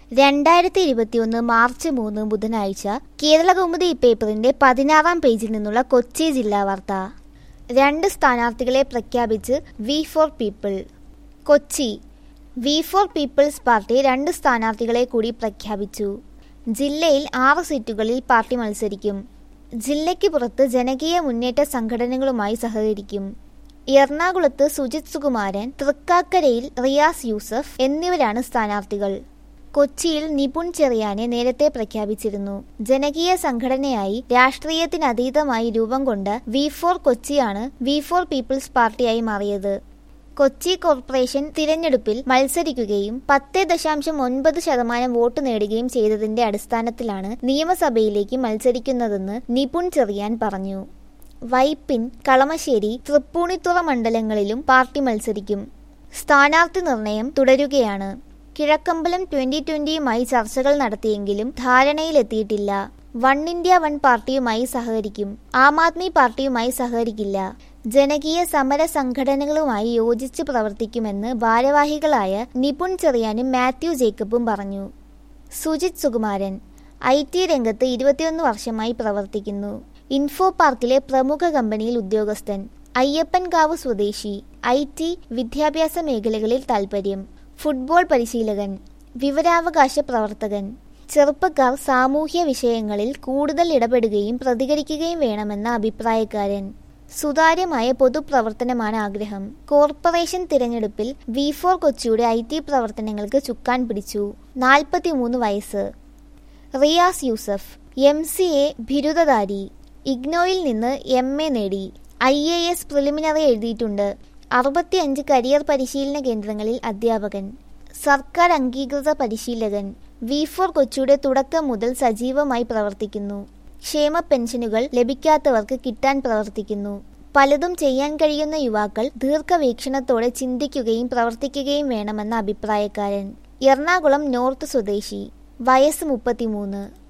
രണ്ടായിരത്തി ഇരുപത്തിയൊന്ന് മാർച്ച് മൂന്ന് ബുധനാഴ്ച കേരളകൗമുദി പേപ്പറിന്റെ പതിനാറാം പേജിൽ നിന്നുള്ള കൊച്ചി ജില്ലാ വാർത്ത രണ്ട് സ്ഥാനാർത്ഥികളെ പ്രഖ്യാപിച്ച് V for people Kochi V for people's party രണ്ട് സ്ഥാനാർത്ഥികളെ കൂടി പ്രഖ്യാപിച്ചു ജില്ലയിൽ ആറ് സീറ്റുകളിൽ പാർട്ടി മത്സരിക്കും ജില്ലയ്ക്ക് പുറത്ത് ജനകീയ മുന്നേറ്റ സംഘടനകളുമായി സഹകരിക്കും എറണാകുളത്ത് സുജിത് സുകുമാരൻ തൃക്കാക്കരയിൽ റിയാസ് യൂസഫ് എന്നിവരാണ് സ്ഥാനാർത്ഥികൾ കൊച്ചിയിൽ നിപുൺ ചെറിയാനെ നേരത്തെ പ്രഖ്യാപിച്ചിരുന്നു ജനകീയ സംഘടനയായി രാഷ്ട്രീയത്തിനതീതമായി രൂപം കൊണ്ട വി ഫോർ കൊച്ചിയാണ് വി ഫോർ പീപ്പിൾസ് പാർട്ടിയായി മാറിയത് കൊച്ചി കോർപ്പറേഷൻ തിരഞ്ഞെടുപ്പിൽ മത്സരിക്കുകയും പത്ത് ദശാംശം ഒൻപത് ശതമാനം വോട്ട് നേടുകയും ചെയ്തതിന്റെ അടിസ്ഥാനത്തിലാണ് നിയമസഭയിലേക്ക് മത്സരിക്കുന്നതെന്ന് നിപുൺ ചെറിയാൻ പറഞ്ഞു വൈപ്പിൻ കളമശ്ശേരി തൃപ്പൂണിത്തുറ മണ്ഡലങ്ങളിലും പാർട്ടി മത്സരിക്കും സ്ഥാനാർത്ഥി നിർണയം തുടരുകയാണ് കിഴക്കമ്പലം ട്വന്റി ട്വന്റിയുമായി ചർച്ചകൾ നടത്തിയെങ്കിലും ധാരണയിലെത്തിയിട്ടില്ല വൺ ഇന്ത്യ വൺ പാർട്ടിയുമായി സഹകരിക്കും ആം ആദ്മി പാർട്ടിയുമായി സഹകരിക്കില്ല ജനകീയ സമര സംഘടനകളുമായി യോജിച്ച് പ്രവർത്തിക്കുമെന്ന് ഭാരവാഹികളായ നിപുൺ ചെറിയാനും മാത്യു ജേക്കബും പറഞ്ഞു സുജിത് സുകുമാരൻ ഐ ടി രംഗത്ത് ഇരുപത്തിയൊന്ന് വർഷമായി പ്രവർത്തിക്കുന്നു ഇൻഫോ പാർക്കിലെ പ്രമുഖ കമ്പനിയിൽ ഉദ്യോഗസ്ഥൻ അയ്യപ്പൻകാവ് സ്വദേശി ഐ ടി വിദ്യാഭ്യാസ മേഖലകളിൽ താൽപ്പര്യം ഫുട്ബോൾ പരിശീലകൻ വിവരാവകാശ പ്രവർത്തകൻ ചെറുപ്പക്കാർ സാമൂഹ്യ വിഷയങ്ങളിൽ കൂടുതൽ ഇടപെടുകയും പ്രതികരിക്കുകയും വേണമെന്ന അഭിപ്രായക്കാരൻ സുതാര്യമായ പൊതുപ്രവർത്തനമാണ് ആഗ്രഹം കോർപ്പറേഷൻ തിരഞ്ഞെടുപ്പിൽ വി ഫോർ കൊച്ചിയുടെ ഐ ടി പ്രവർത്തനങ്ങൾക്ക് ചുക്കാൻ പിടിച്ചു നാൽപ്പത്തിമൂന്ന് വയസ്സ് Riyas Yusuf M C A ബിരുദധാരി ഇഗ്നോയിൽ നിന്ന് എം എ നേടി ഐ എ എസ് പ്രിലിമിനറി എഴുതിയിട്ടുണ്ട് അറുപത്തിയഞ്ച് കരിയർ പരിശീലന കേന്ദ്രങ്ങളിൽ അധ്യാപകൻ സർക്കാർ അംഗീകൃത പരിശീലകൻ വി ഫോർ കൊച്ചിയുടെ തുടക്കം മുതൽ സജീവമായി പ്രവർത്തിക്കുന്നു ക്ഷേമ പെൻഷനുകൾ ലഭിക്കാത്തവർക്ക് കിട്ടാൻ പ്രവർത്തിക്കുന്നു പലതും ചെയ്യാൻ കഴിയുന്ന യുവാക്കൾ ദീർഘവീക്ഷണത്തോടെ ചിന്തിക്കുകയും പ്രവർത്തിക്കുകയും വേണമെന്ന അഭിപ്രായക്കാരൻ എറണാകുളം നോർത്ത് സ്വദേശി വയസ്സ് മുപ്പത്തിമൂന്ന്